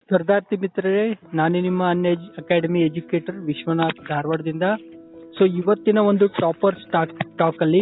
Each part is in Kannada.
ಸ್ಪರ್ಧಾರ್ಥಿ ಮಿತ್ರರೇ ನಾನು ನಿಮ್ಮ ಅನ್ ಅಕಾಡೆಮಿ ಎಜುಕೇಟರ್ ವಿಶ್ವನಾಥ್ ಧಾರವಾಡದಿಂದ ಸೊ ಇವತ್ತಿನ ಒಂದು ಟಾಪರ್ ಸ್ಟಾಕ್ ಟಾಕ್ ಅಲ್ಲಿ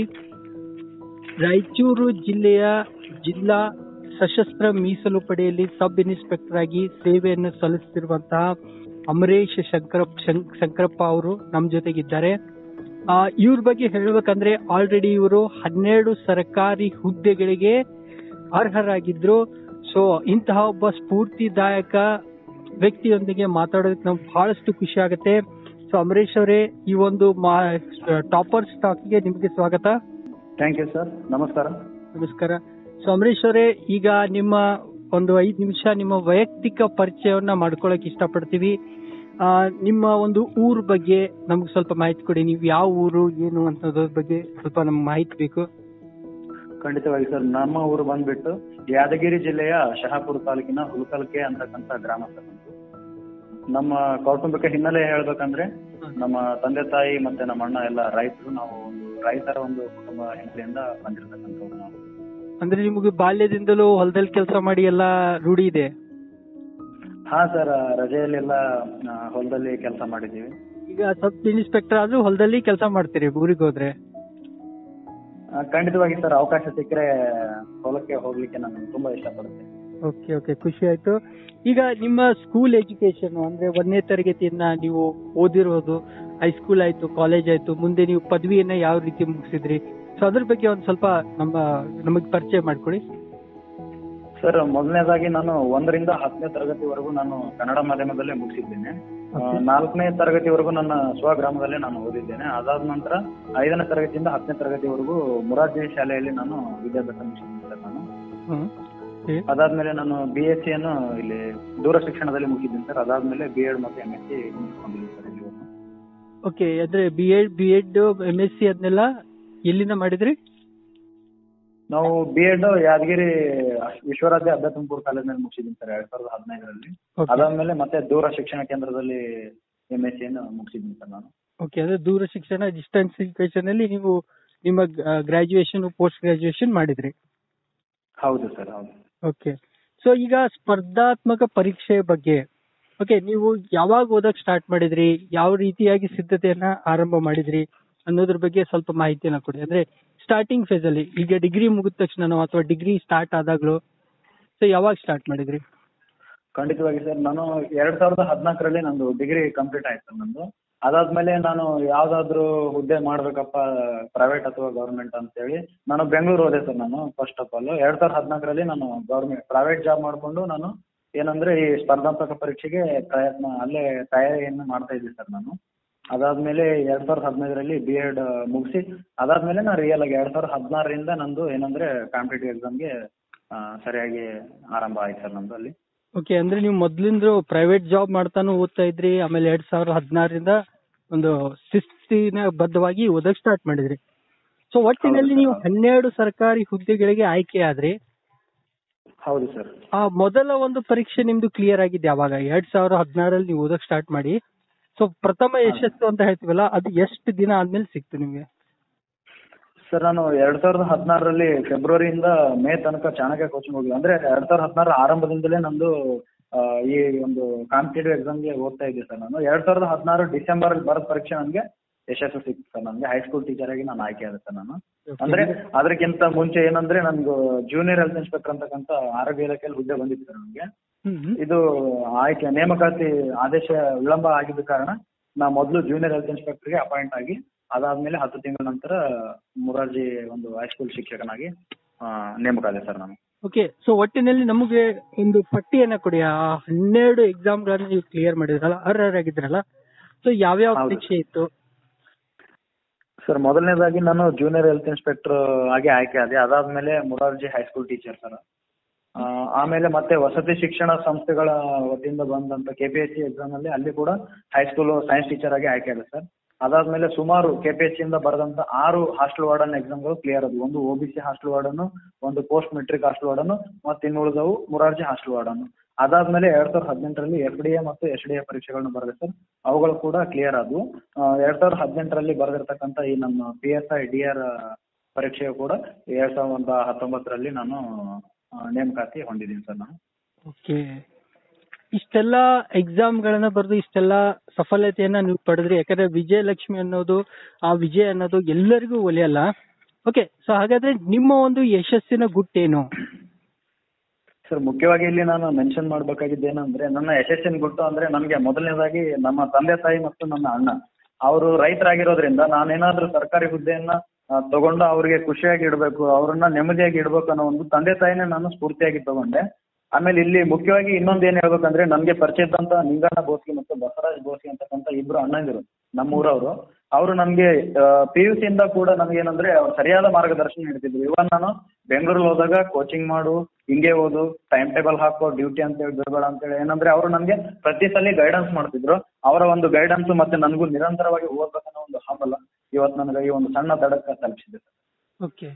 ರಾಯಚೂರು ಜಿಲ್ಲೆಯ ಜಿಲ್ಲಾ ಸಶಸ್ತ್ರ ಮೀಸಲು ಪಡೆಯಲ್ಲಿ ಸಬ್ ಇನ್ಸ್ಪೆಕ್ಟರ್ ಆಗಿ ಸೇವೆಯನ್ನು ಸಲ್ಲಿಸುತ್ತಿರುವಂತಹ ಅಮರೇಶ್ ಶಂಕರ ಶಂ- ಶಂಕರಪ್ಪ ಅವರು ನಮ್ಮ ಜೊತೆಗಿದ್ದಾರೆ ಆ, ಇವ್ರ ಬಗ್ಗೆ ಹೇಳ್ಬೇಕಂದ್ರೆ ಆಲ್ರೆಡಿ ಇವರು ಹನ್ನೆರಡು ಸರ್ಕಾರಿ ಹುದ್ದೆಗಳಿಗೆ ಅರ್ಹರಾಗಿದ್ರು ಸೊ ಇಂತಹ ಒಬ್ಬ ಸ್ಫೂರ್ತಿದಾಯಕ ವ್ಯಕ್ತಿಯೊಂದಿಗೆ ಮಾತಾಡೋದಕ್ಕೆ ನಮ್ಗೆ ಬಹಳಷ್ಟು ಖುಷಿ ಆಗುತ್ತೆ ಸೊ ಅಮರೇಶ್ ಅವರೇ ಈ ಒಂದು ಟಾಪರ್ ಸ್ಟಾಕ್ಗೆ ನಿಮಗೆ ಸ್ವಾಗತ ಥ್ಯಾಂಕ್ ಯು ಸರ್ ನಮಸ್ಕಾರ ನಮಸ್ಕಾರ ಸೊ ಅಮರೇಶ್ ಅವರೇ ಈಗ ನಿಮ್ಮ ಒಂದು ಐದು ನಿಮಿಷ ನಿಮ್ಮ ವೈಯಕ್ತಿಕ ಪರಿಚಯವನ್ನ ಮಾಡ್ಕೊಳಕ್ ಇಷ್ಟಪಡ್ತೀವಿ ಆ, ನಿಮ್ಮ ಒಂದು ಊರ್ ಬಗ್ಗೆ ನಮ್ಗೆ ಸ್ವಲ್ಪ ಮಾಹಿತಿ ಕೊಡಿ ನೀವು ಯಾವ ಊರು ಏನು ಅನ್ನೋದ್ರ ಬಗ್ಗೆ ಸ್ವಲ್ಪ ನಮ್ಗೆ ಮಾಹಿತಿ ಬೇಕು ಖಂಡಿತವಾಗಿ ಸರ್ ನಮ್ಮ ಊರು ಬಂದ್ಬಿಟ್ಟು ಯಾದಗಿರಿ ಜಿಲ್ಲೆಯ ಶಹಾಪುರ ತಾಲೂಕಿನ ಹುಲ್ಕಲ್ಕೆ ಅಂತಕ್ಕಂಥ ಗ್ರಾಮ ಸರ್ ನಮ್ದು. ನಮ್ಮ ಕೌಟುಂಬಿಕ ಹಿನ್ನೆಲೆ ಹೇಳ್ಬೇಕಂದ್ರೆ ನಮ್ಮ ತಂದೆ ತಾಯಿ ಮತ್ತೆ ನಮ್ಮ ಅಣ್ಣ ಎಲ್ಲ ರೈತರು ನಾವು ಒಂದು ರೈತರ ಒಂದು ಕುಟುಂಬ ಹಿನ್ನೆಲೆಯಿಂದ ಬಂದಿರತಕ್ಕಂಥವ್ರು ನಾವು ಅಂದ್ರೆ ನಿಮಗೆ ಬಾಲ್ಯದಿಂದಲೂ ಹೊಲದಲ್ಲಿ ಕೆಲಸ ಮಾಡಿ ಎಲ್ಲ ರೂಢಿ ಇದೆ ಹಾ ಸರ್ ರಜೆಯಲ್ಲೆಲ್ಲ ಆ, ಹೊಲದಲ್ಲಿ ಕೆಲಸ ಮಾಡಿದ್ದೀವಿ ಈಗ ಸಬ್ ಇನ್ಸ್ಪೆಕ್ಟರ್ ಆದ್ರೂ ಹೊಲದಲ್ಲಿ ಕೆಲಸ ಮಾಡ್ತೀರಿ ಊರಿಗೆ ಹೋದ್ರೆ ಆ, ಖಂಡಿತವಾಗಿ ಸರ್ ಅವಕಾಶ ಸಿಕ್ಕರೆ ಹೊಲಕ್ಕೆ ಹೋಗ್ಲಿಕ್ಕೆ ನಾನು ತುಂಬಾ ಇಷ್ಟಪಡ್ತೇನೆ ಓಕೆ ಓಕೆ ಖುಷಿ ಆಯ್ತು ಈಗ ನಿಮ್ಮ ಸ್ಕೂಲ್ ಎಜುಕೇಶನ್ ಅಂದ್ರೆ ಒಂದನೇ ತರಗತಿಯನ್ನ ನೀವು ಓದಿರೋದು ಹೈಸ್ಕೂಲ್ ಆಯ್ತು ಕಾಲೇಜ್ ಆಯ್ತು ಮುಂದೆ ನೀವು ಪದವಿಯನ್ನ ಯಾವ ರೀತಿ ಮುಗಿಸಿದ್ರಿ ಸೊ ಅದ್ರ ಬಗ್ಗೆ ಒಂದ್ ಸ್ವಲ್ಪ ನಮ್ಮ ನಮಗೆ ಪರಿಚಯ ಮಾಡ್ಕೊಡಿ ಸರ್ ಮೊದಲನೇದಾಗಿ ನಾನು ಒಂದರಿಂದ ಹತ್ತನೇ ತರಗತಿವರೆಗೂ ನಾನು ಕನ್ನಡ ಮಾಧ್ಯಮದಲ್ಲೇ ಮುಗಿಸಿದ್ದೇನೆ ಆ, ನಾಲ್ಕನೇ ತರಗತಿವರೆಗೂ ನನ್ನ ಸ್ವಗ್ರಾಮದಲ್ಲೇ ನಾನು ಓದಿದ್ದೇನೆ ಅದಾದ ನಂತರ ಐದನೇ ತರಗತಿಯಿಂದ ಹತ್ತನೇ ತರಗತಿವರೆಗೂ ಮುರಾರ್ಜಿ ಶಾಲೆಯಲ್ಲಿ ನಾನು ವಿದ್ಯಾಭ್ಯಾಸ ಮುಗಿಸಿದ್ದೇನೆ ಸರ್ ನಾನು ಹ್ಮ್ Okay. ಅದಾದ್ಮೇಲೆ ನಾನು ಬಿ ಎಸ್ ಸಿಯನ್ನು ಇಲ್ಲಿ ದೂರ ಶಿಕ್ಷಣದಲ್ಲಿ ಮುಗಿಸಿದ್ದೀನಿ ಸರ್ ಅದಾದ್ಮೇಲೆ ಬಿ ಎಡ್ ಮತ್ತು ಎಂ ಎಸ್ ಸಿ ಮುಗಿಸ್ಕೊಂಡಿದ್ದೀನಿ ಸರ್ ಇಲ್ಲಿವರೆಗೂ ಓಕೆ ಅಂದ್ರೆ B Ed B Ed M S C ಅದನ್ನೆಲ್ಲ ಎಲ್ಲಿಂದ ಮಾಡಿದ್ರಿ ನಾವು ಬಿ ಎಡ್ ಯಾದಗಿರಿ ವಿಶ್ವರಾಜ್ಯ ಅಬ್ಬೆ ತುಮಕೂರು ಕಾಲೇಜಿನಲ್ಲಿ ಮುಗಿಸಿದ್ದೀನಿ ಸರ್ ಎರಡ್ ಸಾವಿರದ ಹದಿನೈದರಲ್ಲಿ Okay. ಅದಾದ್ಮೇಲೆ ಮತ್ತೆ ದೂರ ಶಿಕ್ಷಣ ಕೇಂದ್ರದಲ್ಲಿ ಎಂ ಎಸ್ ಸಿಯನ್ನು ಮುಗಿಸಿದ್ದೀನಿ ಸರ್ ನಾನು ಓಕೆ ಅಂದ್ರೆ ದೂರ ಶಿಕ್ಷಣ ಡಿಸ್ಟೆನ್ಸ್ ಎಜುಕೇಶನ್ ಅಲ್ಲಿ ನೀವು ನಿಮ್ಮ ಗ್ರಾಜುಯೇಷನ್ ಪೋಸ್ಟ್ ಗ್ರಾಜುಯೇಷನ್ ಮಾಡಿದ್ರಿ ಹೌದು ಸರ್ ಹೌದು ಓಕೆ ಸೊ ಈಗ ಸ್ಪರ್ಧಾತ್ಮಕ ಪರೀಕ್ಷೆ ಬಗ್ಗೆ ಓಕೆ ನೀವು ಯಾವಾಗ ಓದಕ್ ಸ್ಟಾರ್ಟ್ ಮಾಡಿದ್ರಿ ಯಾವ ರೀತಿಯಾಗಿ ಸಿದ್ಧತೆಯನ್ನ ಆರಂಭ ಮಾಡಿದ್ರಿ ಅನ್ನೋದ್ರ ಬಗ್ಗೆ ಸ್ವಲ್ಪ ಮಾಹಿತಿಯನ್ನ ಕೊಡಿ ಅಂದ್ರೆ ಸ್ಟಾರ್ಟಿಂಗ್ ಫೇಸ್ ಅಲ್ಲಿ ಈಗ ಡಿಗ್ರಿ ಮುಗಿದ ತಕ್ಷಣ ಅಥವಾ ಡಿಗ್ರಿ ಸ್ಟಾರ್ಟ್ ಆದಾಗ್ಲೂ ಸೊ ಯಾವಾಗ ಸ್ಟಾರ್ಟ್ ಮಾಡಿದ್ರಿ ಖಂಡಿತವಾಗಿ ಸರ್ ನಾನು ಎರಡ್ ಸಾವಿರದ ಹದಿನಾಲ್ಕರಲ್ಲಿ ನಂದು ಡಿಗ್ರಿ ಕಂಪ್ಲೀಟ್ ಆಯ್ತು ಸರ್ ನಂದು ಅದಾದ್ಮೇಲೆ ನಾನು ಯಾವ್ದಾದ್ರು ಹುದ್ದೆ ಮಾಡ್ಬೇಕಪ್ಪ ಪ್ರೈವೇಟ್ ಅಥವಾ ಗೌರ್ಮೆಂಟ್ ಅಂತೇಳಿ ನಾನು ಬೆಂಗಳೂರು ಹೋದೆ ಸರ್ ನಾನು ಫಸ್ಟ್ ಆಫ್ ಆಲ್ ಎರಡ್ ಸಾವಿರದ ಹದಿನಾಲ್ಕರಲ್ಲಿ ನಾನು ಗೌರ್ಮೆಂಟ್ ಪ್ರೈವೇಟ್ ಜಾಬ್ ಮಾಡ್ಕೊಂಡು ನಾನು ಏನಂದ್ರೆ ಈ ಸ್ಪರ್ಧಾತ್ಮಕ ಪರೀಕ್ಷೆಗೆ ಪ್ರಯತ್ನ ಅಲ್ಲೇ ತಯಾರಿಯನ್ನು ಮಾಡ್ತಾ ಇದ್ದೆ ಸರ್ ನಾನು ಅದಾದ್ಮೇಲೆ ಎರಡ್ ಸಾವಿರದ ಹದಿನೈದರಲ್ಲಿ ಬಿ ಎಡ್ ಮುಗಿಸಿ ಅದಾದ್ಮೇಲೆ ನಾನು ರಿಯಲ್ ಆಗಿ ಎರಡ್ ಸಾವಿರದ ಹದಿನಾರರಿಂದ ನಂದು ಏನಂದ್ರೆ ಕಾಂಪಿಟೇಟಿವ್ ಎಕ್ಸಾಮ್ಗೆ ಸರಿಯಾಗಿ ಆರಂಭ ಆಯ್ತು ಸರ್ ನಂದು ಅಲ್ಲಿ ಓಕೆ ಅಂದ್ರೆ ನೀವು ಮೊದ್ಲಿಂದ ಪ್ರೈವೇಟ್ ಜಾಬ್ ಮಾಡ್ತಾನು ಓದ್ತಾ ಇದ್ರಿ ಆಮೇಲೆ ಎರಡ್ ಸಾವಿರದ ಹದಿನಾರರಿಂದ ಒಂದು ಶಿಸ್ತಿನ ಬದ್ಧವಾಗಿ ಓದಕ್ ಸ್ಟಾರ್ಟ್ ಮಾಡಿದ್ರಿ ಸೊ ಒಟ್ಟಿನಲ್ಲಿ ಹೌದು ನೀವು ಸರ್. ಹನ್ನೆರಡು ಸರ್ಕಾರಿ ಹುದ್ದೆಗಳಿಗೆ ಆಯ್ಕೆ ಆದ್ರಿ ಹೌದು ಸರ್ ಆ ಮೊದಲ ಒಂದು ಪರೀಕ್ಷೆ ನಿಮ್ದು ಕ್ಲಿಯರ್ ಆಗಿದ್ದು ಯಾವಾಗ ಎರಡ್ ಸಾವಿರದ ಹದಿನಾರಲ್ಲಿ ನೀವು ಓದಕ್ ಸ್ಟಾರ್ಟ್ ಮಾಡಿ ಸೊ ಪ್ರಥಮ ಯಶಸ್ಸು ಅಂತ ಹೇಳ್ತೀವಲ್ಲ ಅದು ಎಷ್ಟು ದಿನ ಆದ್ಮೇಲೆ ಸಿಕ್ತು ನಿಮ್ಗೆ ಸರ್ ನಾನು ಎರಡ್ ಸಾವಿರದ ಹದಿನಾರರಲ್ಲಿ ಫೆಬ್ರವರಿಯಿಂದ ಮೇ ತನಕ ಚಾಣಕ್ಯ ಕೋಚಿಂಗ್ ಹೋಗಿದ್ದೆ ಅಂದ್ರೆ ಎರಡ್ ಸಾವಿರದ ಹದಿನಾರ ಆರಂಭದಿಂದಲೇ ನಂದು ಆ, ಈ ಒಂದು ಕಾಂಪಿಟೇಟಿವ್ ಎಕ್ಸಾಮ್ಗೆ ಓದ್ತಾ ಇದ್ದೆ ಸರ್ ನಾನು ಎರಡ್ ಸಾವಿರದ ಹದಿನಾರು ಡಿಸೆಂಬರ್ ಬರೆದ ಪರೀಕ್ಷೆ ನನಗೆ ಯಶಸ್ಸು ಸಿಕ್ತು ಸರ್ ನನಗೆ ಹೈಸ್ಕೂಲ್ ಟೀಚರ್ ಆಗಿ ನಾನು ಆಯ್ಕೆ ಆದೆ ಸರ್ ನಾನು ಅಂದ್ರೆ ಅದಕ್ಕಿಂತ ಮುಂಚೆ ಏನಂದ್ರೆ ನನ್ಗೆ ಜೂನಿಯರ್ ಹೆಲ್ತ್ ಇನ್ಸ್ಪೆಕ್ಟರ್ ಅಂತಕ್ಕಂಥ ಆರೋಗ್ಯ ಇಲಾಖೆಯಲ್ಲಿ ಹುದ್ದೆ ಬಂದಿತ್ತು ಸರ್ ನನಗೆ ಹ್ಮ್ ಇದು ಆಯ್ಕೆ ನೇಮಕಾತಿ ಆದೇಶ ವಿಳಂಬ ಆಗಿದ್ದ ಕಾರಣ ನಾ ಮೊದಲು ಜೂನಿಯರ್ ಹೆಲ್ತ್ ಇನ್ಸ್ಪೆಕ್ಟರ್ಗೆ ಅಪಾಯಿಂಟ್ ಆಗಿ ಅದಾದ್ಮೇಲೆ ಹತ್ತು ತಿಂಗಳ ನಂತರ ಮುರಾರ್ಜಿ ಒಂದು ಹೈಸ್ಕೂಲ್ ಶಿಕ್ಷಕನಾಗಿ ಆ, ನೇಮಕ ಆದೆ ಸರ್ ನಾನು ಓಕೆ ಸೊ ಒಟ್ಟಿನಲ್ಲಿ ನಮಗೆ ಒಂದು ಪಟ್ಟಿಯನ್ನ ಕೊಡಿ ಆ ಹನ್ನೆರಡು ಎಕ್ಸಾಮ್ಗಳನ್ನ ನೀವು ಕ್ಲಿಯರ್ ಮಾಡಿದ್ರಲ್ಲ ಅರ್ಹರಾಗಿದ್ರಲ್ಲ ಸೊ ಯಾವ್ಯಾವ ಹೌದು. ಪರೀಕ್ಷೆ ಇತ್ತು ಸರ್ ಮೊದಲನೇದಾಗಿ ನಾನು ಜೂನಿಯರ್ ಹೆಲ್ತ್ ಇನ್ಸ್ಪೆಕ್ಟರ್ ಆಗಿ ಆಯ್ಕೆ ಆದೆ ಅದಾದ್ಮೇಲೆ ಮುರಾರ್ಜಿ ಹೈಸ್ಕೂಲ್ ಟೀಚರ್ ಸರ್ ಆ, ಆಮೇಲೆ ಮತ್ತೆ ವಸತಿ ಶಿಕ್ಷಣ ಸಂಸ್ಥೆಗಳ ವತಿಯಿಂದ ಬಂದಂತ K P S C exam ಅಲ್ಲಿ ಅಲ್ಲಿ ಕೂಡ ಹೈಸ್ಕೂಲ್ ಸೈನ್ಸ್ ಟೀಚರ್ ಆಗಿ ಆಯ್ಕೆ ಆದೆ ಸರ್ ಅದಾದ್ಮೇಲೆ ಸುಮಾರು ಕೆ ಪಿ ಎಸ್ ಸಿ ಇಂದ ಬರೆದಂತ ಆರು ಹಾಸ್ಟೆಲ್ ವಾರ್ಡನ್ ಎಕ್ಸಾಮ್ಗಳು ಕ್ಲಿಯರ್ ಆದವು ಒಂದು O B C hostel warden ಒಂದು ಪೋಸ್ಟ್ ಮೆಟ್ರಿಕ್ ಹಾಸ್ಟೆಲ್ ವಾರ್ಡನ್ ಮತ್ತೆ ಇನ್ನುಳಿದವು ಮುರಾರ್ಜಿ ಹಾಸ್ಟೆಲ್ ವಾರ್ಡನ್ ಅದಾದ್ಮೇಲೆ ಎರಡ್ ಸಾವಿರದ ಹದಿನೆಂಟರಲ್ಲಿ ಎಫ್ ಡಿ ಎ ಮತ್ತು ಎಸ್ ಡಿ ಎ ಪರೀಕ್ಷೆಗಳನ್ನು ಬರೆದೆ ಸರ್ ಅವುಗಳು ಕೂಡ ಕ್ಲಿಯರ್ ಆದವು ಆ, ಎರಡ್ ಸಾವಿರದ ಹದಿನೆಂಟರಲ್ಲಿ ಬರೆದಿರ್ತಕ್ಕಂಥ ಈ ನಮ್ಮ P S I D R ಪರೀಕ್ಷೆಯು ಕೂಡ ಎರಡ್ ಸಾವಿರದ ಹತ್ತೊಂಬತ್ತರಲ್ಲಿ ನಾನು ಆ, ನೇಮಕಾತಿ ಹೊಂದಿದ್ದೀನಿ ಸರ್ ನಾನು ಓಕೆ ಇಷ್ಟೆಲ್ಲ ಎಕ್ಸಾಮ್ ಗಳನ್ನ ಬರೆದು ಇಷ್ಟೆಲ್ಲ ಸಫಲತೆಯನ್ನ ನೀವು ಪಡೆದ್ರಿ ಯಾಕಂದ್ರೆ ವಿಜಯಲಕ್ಷ್ಮಿ ಅನ್ನೋದು ಆ ವಿಜಯ ಅನ್ನೋದು ಎಲ್ಲರಿಗೂ ಒಲಿಯಲ್ಲ ಓಕೆ ಸೊ ಹಾಗಾದ್ರೆ ನಿಮ್ಮ ಒಂದು ಯಶಸ್ಸಿನ ಗುಟ್ಟೇನು ಸರ್ ಮುಖ್ಯವಾಗಿ ಇಲ್ಲಿ ನಾನು ಮೆನ್ಷನ್ ಮಾಡ್ಬೇಕಾಗಿದ್ದು ಏನಂದ್ರೆ ನನ್ನ ಯಶಸ್ಸಿನ ಗುಟ್ಟು ಅಂದ್ರೆ ನನಗೆ ಮೊದಲನೇದಾಗಿ ನಮ್ಮ ತಂದೆ ತಾಯಿ ಮತ್ತು ನನ್ನ ಅಣ್ಣ ಅವರು ರೈತರಾಗಿರೋದ್ರಿಂದ ನಾನೇನಾದ್ರೂ ಸರ್ಕಾರಿ ಹುದ್ದೆಯನ್ನ ಆ, ತಗೊಂಡು ಅವ್ರಿಗೆ ಖುಷಿಯಾಗಿ ಇಡಬೇಕು ಅವ್ರನ್ನ ನೆಮ್ಮದಿಯಾಗಿ ಇಡಬೇಕು ಅನ್ನೋ ಒಂದು ತಂದೆ ತಾಯಿನೇ ನಾನು ಸ್ಫೂರ್ತಿಯಾಗಿ ತಗೊಂಡೆ ಆಮೇಲೆ ಇಲ್ಲಿ ಮುಖ್ಯವಾಗಿ ಇನ್ನೊಂದು ಏನ್ ಹೇಳ್ಬೇಕಂದ್ರೆ ನನಗೆ ಪರಿಚಯ ಇದ್ದಂತ ನಿಂಗಣ್ಣ ಬೋಸ್ಗಿ ಮತ್ತು ಬಸವರಾಜ್ ಬೋಸ್ಗಿ ಅಂತಕ್ಕಂಥ ಇಬ್ರು ಅಣ್ಣಂದಿರು ನಮ್ಮೂರವರು ಅವರು ನಮಗೆ ಪಿ ಯು ಸಿಯಿಂದ ಕೂಡ ನಮಗೇನಂದ್ರೆ ಅವ್ರು ಸರಿಯಾದ ಮಾರ್ಗದರ್ಶನ ನೀಡ್ತಿದ್ರು ಇವನ್ ನಾನು ಬೆಂಗಳೂರಲ್ಲಿ ಹೋದಾಗ ಕೋಚಿಂಗ್ ಮಾಡು ಹಿಂಗೆ ಓದು ಟೈಮ್ ಟೇಬಲ್ ಹಾಕೋ ಡ್ಯೂಟಿ ಅಂತೇಳಿ ಬಿಡಬೇಡ ಅಂತೇಳಿ ಏನಂದ್ರೆ ಅವರು ನನಗೆ ಪ್ರತಿ ಸಲ ಗೈಡೆನ್ಸ್ ಮಾಡ್ತಿದ್ರು ಅವರ ಒಂದು ಗೈಡೆನ್ಸ್ ಮತ್ತೆ ನನಗೂ ನಿರಂತರವಾಗಿ ಓದ್ಬೇಕನ್ನೋ ಒಂದು ಹಂಬಲ ಇವತ್ತು ನನಗೆ ಈ ಒಂದು ಸಣ್ಣ ದಡಕ್ಕೆ ತಲುಪಿಸಿದೆ ಸರ್ ಓಕೆ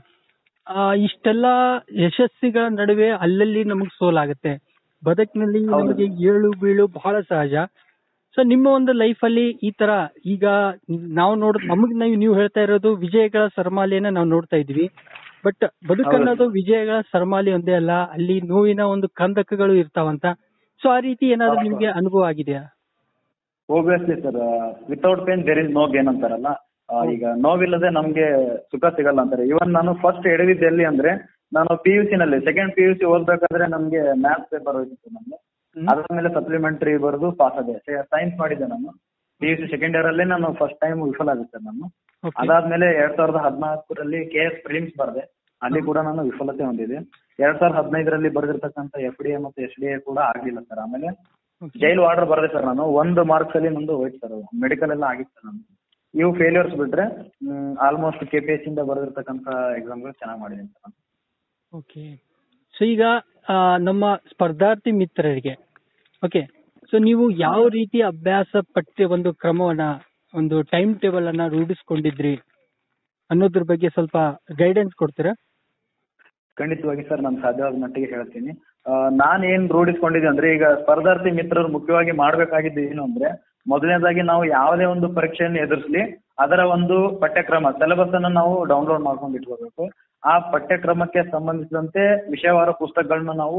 ಇಷ್ಟೆಲ್ಲ ಯಶಸ್ಸಿಗಳ ನಡುವೆ ಅಲ್ಲಲ್ಲಿ ನಮಗೆ ಸೋಲಾಗುತ್ತೆ ಬದುಕಿನಲ್ಲಿ ಹೌದು. ನಮಗೆ ಏಳು ಬೀಳು ಬಹಳ ಸಹಜ ಸೊ ನಿಮ್ಮ ಒಂದು ಲೈಫ್ ಅಲ್ಲಿ ಈ ತರ ಈಗ ನಾವು ನೋಡ್ ನಮಗ್ ನಾವು ನೀವು ಹೇಳ್ತಾ ಇರೋದು ವಿಜಯಗಳ ಸರಮಾಲೆಯನ್ನ ನಾವು ನೋಡ್ತಾ ಇದ್ವಿ ಬಟ್ ಬದುಕನ್ನೋದು ವಿಜಯಗಳ ಸರಮಾಲೆ ಒಂದೇ ಅಲ್ಲ ಅಲ್ಲಿ ನೋವಿನ ಒಂದು ಕಂದಕಗಳು ಇರ್ತಾವಂತ ಸೊ ಆ ರೀತಿ ಏನಾದ್ರು ಹೌದು. ನಿಮ್ಗೆ ಅನುಭವ ಆಗಿದೆಯಾ obviously sir without pain there is no gain ಅಂತಾರಲ್ಲ ಆ, ಈಗ ನೋವಿಲ್ಲದೆ ನಮ್ಗೆ ಸುಖ ಸಿಗಲ್ಲ ಅಂತಾರೆ ಇವನ್ ನಾನು ಫಸ್ಟ್ ಎಡವಿದ್ದು ಎಲ್ಲಿ ಅಂದ್ರೆ ನಾನು ಪಿ ಯು ನಲ್ಲಿ ಸೆಕೆಂಡ್ ಪಿ ಯು ಸಿ ಓದ್ಬೇಕಾದ್ರೆ ನಮ್ಗೆ ಮ್ಯಾಥ್ಸ್ ಪೇಪರ್ ಹೋಗಿತ್ತು ನಮ್ಗೆ ಹ್ಮ್. ಅದಾದ್ಮೇಲೆ ಸಪ್ಲಿಮೆಂಟರಿ ಬರೆದು ಪಾಸ್ ಆದೆ ಸೈನ್ಸ್ ಮಾಡಿದ್ದೆ ನಾನು P U C second year ಅಲ್ಲಿ ನಾನು ಫಸ್ಟ್ ಟೈಮ್ ವಿಫಲ ಆಗುತ್ತೆ ನಾನು Okay. ಅದಾದ್ಮೇಲೆ ಎರಡ್ ಸಾವಿರದ ಹದಿನಾಲ್ಕರಲ್ಲಿ ಕೆ ಎಸ್ ಪ್ರಿಲಿಮ್ಸ್ ಬರ್ದೆ ಅಲ್ಲಿ ಕೂಡ ನಾನು ವಿಫಲತೆ ಹೊಂದಿದೆ ಎರಡ್ ಸಾವಿರದ ಹದಿನೈದರಲ್ಲಿ ಬರೆದಿರ್ತಕ್ಕಂಥ ಎಫ್ ಡಿ ಎ ಮತ್ತು ಎಸ್ ಡಿ ಎ ಕೂಡ ಆಗ್ಲಿಲ್ಲ ಸರ್ ಆಮೇಲೆ Okay. ಜೈಲ್ ವಾರ್ಡರ್ ಬರ್ದೆ ಸರ್ ನಾನು ಒಂದು ಮಾರ್ಕ್ಸ್ ಅಲ್ಲಿ ನಂದು ಹೋಯ್ತು ಸರ್ ಮೆಡಿಕಲ್ ಎಲ್ಲ ಆಗಿತ್ತು ಸರ್ ನಾನು ಇವು ಫೇಲ್ಯೂರ್ಸ್ ಬಿಟ್ರೆ ಆಲ್ಮೋಸ್ಟ್ ಕೆ ಪಿ ಎಸ್ ಇಂದ ಬರೆದಿರ್ತಕ್ಕಂಥ ಎಕ್ಸಾಮ್ಗಳು ಚೆನ್ನಾಗಿ ಮಾಡಿದ್ದೀನಿ ಸರ್ ನಾನು ಓಕೆ ಸೊ ಈಗ ಆ, ನಮ್ಮ ಸ್ಪರ್ಧಾರ್ಥಿ ಮಿತ್ರರಿಗೆ ಓಕೆ ಸೊ ನೀವು ಯಾವ ರೀತಿ ಅಭ್ಯಾಸ ಪಠ್ಯ ಒಂದು ಕ್ರಮವನ್ನ ಒಂದು ಟೈಮ್ ಟೇಬಲ್ ಅನ್ನ ರೂಢಿಸ್ಕೊಂಡಿದ್ರಿ ಅನ್ನೋದ್ರ ಬಗ್ಗೆ ಸ್ವಲ್ಪ ಗೈಡೆನ್ಸ್ ಕೊಡ್ತೀರಾ ಖಂಡಿತವಾಗಿ ಸರ್ ನಾನು ಸಾಧ್ಯವಾದ ಮಟ್ಟಿಗೆ ಹೇಳ್ತೀನಿ ನಾನು ಏನ್ ರೂಢಿಸ್ಕೊಂಡಿದ್ದೆ ಅಂದ್ರೆ ಈಗ ಸ್ಪರ್ಧಾರ್ಥಿ ಮಿತ್ರರು ಮುಖ್ಯವಾಗಿ ಮಾಡ್ಬೇಕಾಗಿದ್ದು ಏನು ಅಂದ್ರೆ ಮೊದಲನೇದಾಗಿ ನಾವು ಯಾವುದೇ ಒಂದು ಪರೀಕ್ಷೆಯನ್ನು ಎದುರಿಸಲಿ ಅದರ ಒಂದು ಪಠ್ಯಕ್ರಮ ಸಿಲೆಬಸ್ ಅನ್ನು ನಾವು ಡೌನ್ಲೋಡ್ ಮಾಡ್ಕೊಂಡು ಇಟ್ಕೋಬೇಕು ಆ ಪಠ್ಯಕ್ರಮಕ್ಕೆ ಸಂಬಂಧಿಸಿದಂತೆ ವಿಷಯವಾರ ಪುಸ್ತಕಗಳನ್ನ ನಾವು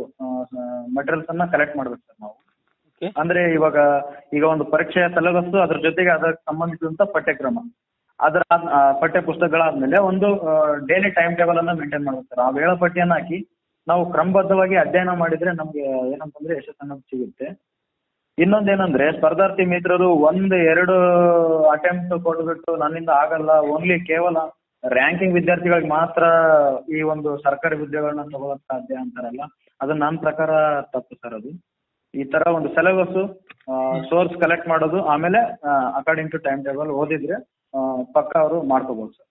ಮಟೀರಿಯಲ್ಸ್ ಅನ್ನ ಕಲೆಕ್ಟ್ ಮಾಡ್ಬೇಕು ಸರ್ ನಾವು ಓಕೆ ಅಂದ್ರೆ ಇವಾಗ ಈಗ ಒಂದು ಪರೀಕ್ಷೆಯ ಸಿಲೆಬಸ್ ಅದ್ರ ಜೊತೆಗೆ ಅದಕ್ಕೆ ಸಂಬಂಧಿಸಿದಂತ ಪಠ್ಯಕ್ರಮ ಅದರ ಆದ್- ಆ, ಪಠ್ಯ ಪುಸ್ತಕಗಳಾದ್ಮೇಲೆ ಒಂದು ಡೈಲಿ ಟೈಮ್ ಟೇಬಲ್ ಅನ್ನ ಮೇಂಟೈನ್ ಮಾಡ್ಬೇಕು ಸರ್ ಆ ವೇಳಾಪಟ್ಟಿಯನ್ನ ಹಾಕಿ ನಾವು ಕ್ರಮಬದ್ಧವಾಗಿ ಅಧ್ಯಯನ ಮಾಡಿದ್ರೆ ನಮ್ಗೆ ಏನಂತಂದ್ರೆ ಯಶಸ್ಸು ಅನ್ನೋದು ಸಿಗುತ್ತೆ ಇನ್ನೊಂದೇನಂದ್ರೆ ಸ್ಪರ್ಧಾರ್ಥಿ ಮಿತ್ರರು ಒಂದು ಎರಡು ಅಟೆಂಪ್ಟ್ ಕೊಟ್ಬಿಟ್ಟು ನನ್ನಿಂದ ಆಗಲ್ಲ ಓನ್ಲಿ ಕೇವಲ ರ್ಯಾಂಕಿಂಗ್ ವಿದ್ಯಾರ್ಥಿಗಳಿಗೆ ಮಾತ್ರ ಈ ಒಂದು ಸರ್ಕಾರಿ ಹುದ್ದೆಗಳನ್ನ ತಗೊಳಕ್ ಸಾಧ್ಯ ಅಂತಾರಲ್ಲ ಅದು ನನ್ನ ಪ್ರಕಾರ ತಪ್ಪು ಸರ್ ಅದು ಈ ತರ ಒಂದು ಸಿಲೆಬಸ್ ಸೋರ್ಸ್ ಕಲೆಕ್ಟ್ ಮಾಡೋದು ಆಮೇಲೆ ಅಕಾರ್ಡಿಂಗ್ ಟು ಟೈಮ್ ಟೇಬಲ್ ಓದಿದ್ರೆ ಆ, ಪಕ್ಕ ಅವರು ಮಾಡ್ಕೋಬಹುದು ಸರ್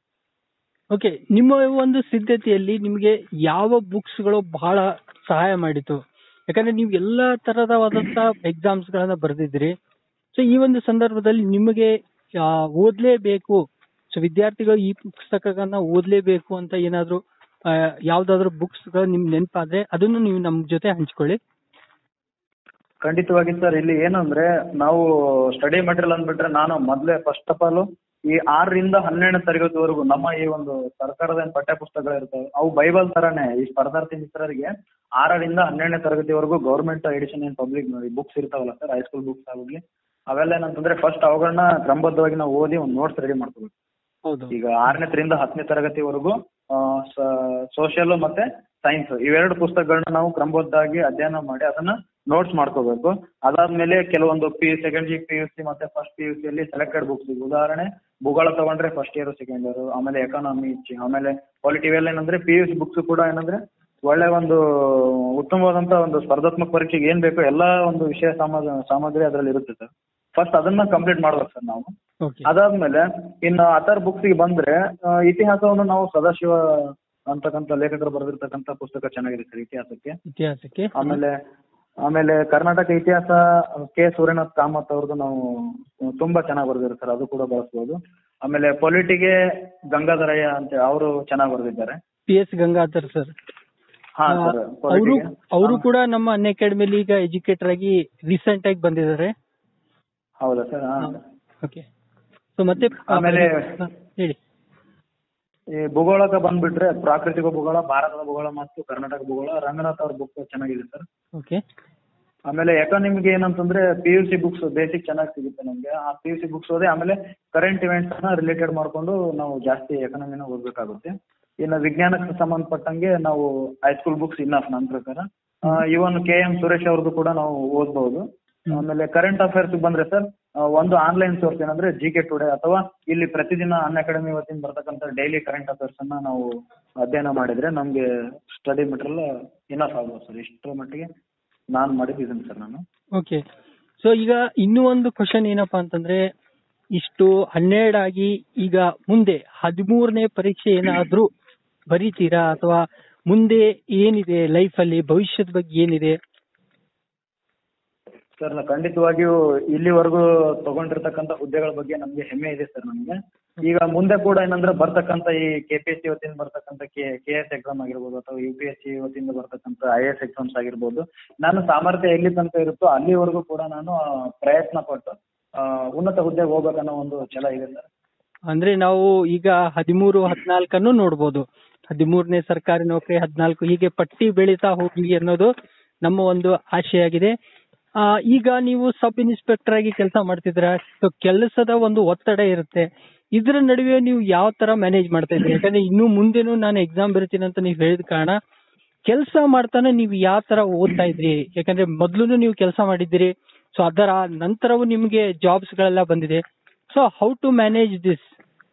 ಓಕೆ ನಿಮ್ಮ ಒಂದು ಸಿದ್ಧತೆಯಲ್ಲಿ ನಿಮಗೆ ಯಾವ books ಗಳು ಬಹಳ ಸಹಾಯ ಮಾಡಿತು ಯಾಕಂದ್ರೆ ನೀವು ಎಲ್ಲಾ ತರದವಾದಂತ ಎಕ್ಸಾಮ್ಸ್ ಗಳನ್ನ ಬರೆದಿದ್ರಿ ಸೊ ಈ ಒಂದು ಸಂದರ್ಭದಲ್ಲಿ ನಿಮಗೆ ಆ, ಓದ್ಲೇಬೇಕು ಸೊ ವಿದ್ಯಾರ್ಥಿಗಳು ಈ ಪುಸ್ತಕಗಳನ್ನ ಓದ್ಲೇಬೇಕು ಅಂತ ಏನಾದ್ರು ಆ, ಯಾವ್ದಾದ್ರು ಬುಕ್ಸ್ ಗಳು ನಿಮ್ ನೆನಪಾದ್ರೆ ಅದನ್ನು ನೀವು ನಮ್ ಜೊತೆ ಹಂಚ್ಕೊಳ್ಳಿ ಖಂಡಿತವಾಗಿ ಸರ್ ಇಲ್ಲಿ ಏನಂದ್ರೆ ನಾವು ಸ್ಟಡಿ ಮಟೀರಿಯಲ್ ಅಂದ್ಬಿಟ್ರೆ ನಾನು ಮೊದಲೇ ಫಸ್ಟ್ ಆಫ್ ಆಲ್ ಈ ಆರರಿಂದ ಹನ್ನೆರಡನೇ ತರಗತಿವರೆಗೂ ನಮ್ಮ ಈ ಒಂದು ಸರ್ಕಾರದ ಏನ್ ಪಠ್ಯ ಪುಸ್ತಕಗಳು ಇರ್ತವೆ ಅವು ಬೈಬಲ್ ತರಾನೇ ಈ ಸ್ಪರ್ಧಾರ್ಥಿ ಮಿತ್ರರಿಗೆ ಆರರಿಂದ ಹನ್ನೆರಡನೇ ತರಗತಿವರೆಗೂ ಗೌರ್ಮೆಂಟ್ ಎಡಿಷನ್ ಏನ್ ಪಬ್ಲಿಕ್ ಬುಕ್ಸ್ ಇರ್ತಾವಲ್ಲ ಸರ್ ಹೈಸ್ಕೂಲ್ ಬುಕ್ಸ್ ಆಗಲಿ ಅವೆಲ್ಲ ಏನಂತಂದ್ರೆ ಫಸ್ಟ್ ಅವುಗಳನ್ನ ಕ್ರಮಬದ್ಧವಾಗಿ ನಾವು ಓದಿ ಒಂದು ನೋಟ್ಸ್ ರೆಡಿ ಮಾಡ್ಕೋಬೇಕು ಹೌದು ಈಗ ಆರನೇತರಿಂದ ಹತ್ತನೇ ತರಗತಿವರೆಗೂ ಸೋಷಿಯಲ್ ಮತ್ತೆ ಸೈನ್ಸ್ ಇವೆರಡು ಪುಸ್ತಕಗಳನ್ನ ನಾವು ಕ್ರಮಬದ್ಧವಾಗಿ ಅಧ್ಯಯನ ಮಾಡಿ ಅದನ್ನ ನೋಟ್ಸ್ ಮಾಡ್ಕೋಬೇಕು ಅದಾದ್ಮೇಲೆ ಕೆಲವೊಂದು P second G P U C ಮತ್ತೆ ಫಸ್ಟ್ ಪಿ ಯು ಸಿ ಅಲ್ಲಿ ಸೆಲೆಕ್ಟೆಡ್ ಬುಕ್ಸ್ ಉದಾಹರಣೆ ಭೂಗೋಳ ತಗೊಂಡ್ರೆ ಫಸ್ಟ್ ಇಯರ್ ಸೆಕೆಂಡ್ ಇಯರ್ ಆಮೇಲೆ ಎಕಾನಮಿ ಆಮೇಲೆ ಪಾಲಿಟಿ ಇವೆಲ್ಲ ಏನಂದ್ರೆ ಪಿ ಯು ಸಿ ಬುಕ್ಸ್ ಕೂಡ ಏನಂದ್ರೆ ಒಳ್ಳೆ ಒಂದು ಉತ್ತಮವಾದಂತ ಒಂದು ಸ್ಪರ್ಧಾತ್ಮಕ ಪರೀಕ್ಷೆಗೆ ಏನ್ ಬೇಕೋ ಎಲ್ಲಾ ಒಂದು ವಿಷಯ ಸಾಮಗ್ರಿ ಸಾಮಗ್ರಿ ಅದರಲ್ಲಿ ಇರುತ್ತೆ ಸರ್ ಫಸ್ಟ್ ಅದನ್ನ ಕಂಪ್ಲೀಟ್ ಮಾಡ್ಬೇಕು ಸರ್ ನಾವು ಓಕೆ ಅದಾದ್ಮೇಲೆ ಇನ್ನು ಅಥರ್ ಬುಕ್ಸ್ ಗೆ ಬಂದ್ರೆ ಆ, ಇತಿಹಾಸವನ್ನು ನಾವು ಸದಾಶಿವ ಅಂತಕ್ಕಂಥ ಲೇಖಕರು ಬರೆದಿರ್ತಕ್ಕಂಥ ಪುಸ್ತಕ ಚೆನ್ನಾಗಿದೆ ಸರ್ ಇತಿಹಾಸಕ್ಕೆ ಇತಿಹಾಸಕ್ಕೆ ಆಮೇಲೆ ಆಮೇಲೆ ಕರ್ನಾಟಕ ಇತಿಹಾಸ ಕೆ ಸೂರ್ಯನಾಥ್ ಕಾಮತ್ ಅವ್ರದ್ದು ನಾವು ತುಂಬಾ ಚೆನ್ನಾಗಿ ಬರೆದಿದ್ದಾರೆ ಸರ್ ಅದು ಕೂಡ ಬಳಸ್ಬೋದು ಆಮೇಲೆ ಪೊಲಿಟಿಗೆ ಗಂಗಾಧರಯ್ಯ ಅಂತ ಅವರು ಚೆನ್ನಾಗಿ ಬರೆದಿದ್ದಾರೆ ಪಿ ಎಸ್ ಗಂಗಾಧರ್ ಸರ್ ಹಾ ಸರ್ ಅವರು ಪೊಲಿಟಿಗೆ ಅವರು ಕೂಡ ನಮ್ಮ ಅನ್ ಅಕಾಡೆಮಿಲಿ ಈಗ ಎಜುಕೇಟರ್ ಆಗಿ ರೀಸೆಂಟ್ ಆಗಿ ಬಂದಿದ್ದಾರೆ ಹೌದಾ ಸರ್ ಹಾ ಓಕೆ ಸೊ ಮತ್ತೆ ಆಮೇಲೆ- ಹಾ, ಹೇಳಿ ಈ ಭೂಗೋಳಕ್ಕೆ ಬಂದ್ಬಿಟ್ರೆ ಪ್ರಾಕೃತಿಕ ಭೂಗೋಳ ಭಾರತದ ಭೂಗೋಳ ಮತ್ತು ಕರ್ನಾಟಕ ಭೂಗೋಳ ರಂಗನಾಥ್ ಅವ್ರ ಬುಕ್ ಚೆನ್ನಾಗಿದೆ ಸರ್ ಓಕೆ ಆಮೇಲೆ ಎಕಾನಮಿಗೆ ಏನಂತಂದ್ರೆ P U C books basic ಚೆನ್ನಾಗಿ ಸಿಗುತ್ತೆ ನಮಗೆ ಆ ಪಿ ಯು ಸಿ ಬುಕ್ಸ್ ಓದಿ ಆಮೇಲೆ ಕರೆಂಟ್ ಇವೆಂಟ್ಸ್ನ ರಿಲೇಟೆಡ್ ಮಾಡಿಕೊಂಡು ನಾವು ಜಾಸ್ತಿ ಎಕಾನಮಿನ ಓದಬೇಕಾಗುತ್ತೆ ಇನ್ನು ವಿಜ್ಞಾನಕ್ಕೆ ಸಂಬಂಧಪಟ್ಟಂಗೆ ನಾವು ಹೈಸ್ಕೂಲ್ ಬುಕ್ಸ್ ಇನ್ನಫ್ ನನ್ನ ಪ್ರಕಾರ ಇವನ್ ಕೆ ಎಂ ಸುರೇಶ್ ಅವ್ರದ್ದು ಕೂಡ ನಾವು ಓದ್ಬೋದು ಆಮೇಲೆ ಕರೆಂಟ್ ಅಫೇರ್ಸ್ ಬಂದ್ರೆ ಸರ್ ಒಂದು ಆನ್ಲೈನ್ ಸೋರ್ಸ್ ಏನಂದ್ರೆ ಜಿ ಕೆ ಟುಡೇ ಅಥವಾ ಇಲ್ಲಿ ಪ್ರತಿದಿನ ಅನ್ ಅಕಾಡೆಮಿ ವತಿಯಿಂದ ಬರ್ತಕ್ಕಂಥ ಡೈಲಿ ಕರೆಂಟ್ ಅಫೇರ್ಸ್ ಅನ್ನ ನಾವು ಅಧ್ಯಯನ ಮಾಡಿದ್ರೆ ನಮಗೆ ಸ್ಟಡಿ ಮೆಟೀರಿಯಲ್ ಇನಫ್ ಆಗ್ಬೋದು ಸರ್ ಇಷ್ಟರ ಮಟ್ಟಿಗೆ ನಾನು ಮಾಡಿದ್ದೀನಿ ಸರ್ ನಾನು ಓಕೆ ಸೊ ಈಗ ಇನ್ನೂ ಒಂದು ಕ್ವಶನ್ ಏನಪ್ಪಾ ಅಂತಂದ್ರೆ ಇಷ್ಟು ಹನ್ನೆರಡಾಗಿ ಈಗ ಮುಂದೆ ಹದಿಮೂರನೇ ಪರೀಕ್ಷೆ ಏನಾದ್ರೂ ಬರೀತೀರಾ ಅಥವಾ ಮುಂದೆ ಏನಿದೆ ಲೈಫ್ ಅಲ್ಲಿ ಭವಿಷ್ಯದ ಬಗ್ಗೆ ಏನಿದೆ ಸರ್ ಖಂಡಿತವಾಗಿಯೂ ಇಲ್ಲಿವರೆಗೂ ತಗೊಂಡಿರ್ತಕ್ಕಂಥ ಹುದ್ದೆಗಳ ಬಗ್ಗೆ ನಮಗೆ ಹೆಮ್ಮೆ ಇದೆ ಸರ್ ನಮಗೆ ಈಗ ಮುಂದೆ ಕೂಡ ಏನಂದ್ರೆ ಬರ್ತಕ್ಕಂಥ ಈ ಕೆ ಪಿ ಎಸ್ ಸಿ ವತಿಯಿಂದ ಬರ್ತಕ್ಕಂಥ ಕೆ ಕೆ ಎಸ್ ಎಕ್ಸಾಮ್ ಆಗಿರ್ಬೋದು ಅಥವಾ ಯು ಪಿ ಎಸ್ ಸಿ ವತಿಯಿಂದ ಬರ್ತಕ್ಕಂಥ ಐ ಎಸ್ ಎಕ್ಸಾಮ್ಸ್ ಆಗಿರ್ಬೋದು ನಾನು ಸಾಮರ್ಥ್ಯ ಎಲ್ಲಿ ತನಕ ಇರುತ್ತೋ ಅಲ್ಲಿವರೆಗೂ ಕೂಡ ನಾನು ಆ, ಪ್ರಯತ್ನ ಪಟ್ಟು ಆ, ಉನ್ನತ ಹುದ್ದೆಗೆ ಹೋಗ್ಬೇಕನ್ನೋ ಒಂದು ಛಲ ಇದೆ ಸರ್ ಅಂದ್ರೆ ನಾವು ಈಗ ಹದಿಮೂರು ಹದಿನಾಲ್ಕನ್ನು ನೋಡ್ಬೋದು ಹದಿಮೂರನೇ ಸರ್ಕಾರಿ ನೌಕರಿ ಹದಿನಾಲ್ಕು ಹೀಗೆ ಪಟ್ಟಿ ಬೆಳೀತಾ ಹೋಗ್ಲಿ ಅನ್ನೋದು ನಮ್ಮ ಒಂದು ಆಶೆಯಾಗಿದೆ ಆ, ಈಗ ನೀವು ಸಬ್ ಇನ್ಸ್ಪೆಕ್ಟರ್ ಆಗಿ ಕೆಲಸ ಮಾಡ್ತಿದ್ರ ಸೊ ಕೆಲಸದ ಒಂದು ಒತ್ತಡ ಇರುತ್ತೆ ಇದ್ರ ನಡುವೆ ನೀವು ಯಾವ ತರ ಮ್ಯಾನೇಜ್ ಮಾಡ್ತಾ ಇದ್ರಿ ಯಾಕಂದ್ರೆ ಇನ್ನು ಮುಂದೆನೂ ನಾನು ಎಕ್ಸಾಮ್ ಬರೀತೀನಿ ಅಂತ ನೀವು ಹೇಳಿದ ಕಾರಣ ಕೆಲಸ ಮಾಡ್ತಾನೆ ನೀವು ಯಾವ ತರ ಓದ್ತಾ ಇದ್ರಿ ಯಾಕಂದ್ರೆ ಮೊದ್ಲು ನೀವು ಕೆಲಸ ಮಾಡಿದ್ದೀರಿ ಸೊ ಅದರ ನಂತರವೂ ನಿಮ್ಗೆ ಜಾಬ್ಸ್ ಗಳೆಲ್ಲ ಬಂದಿದೆ so how to manage this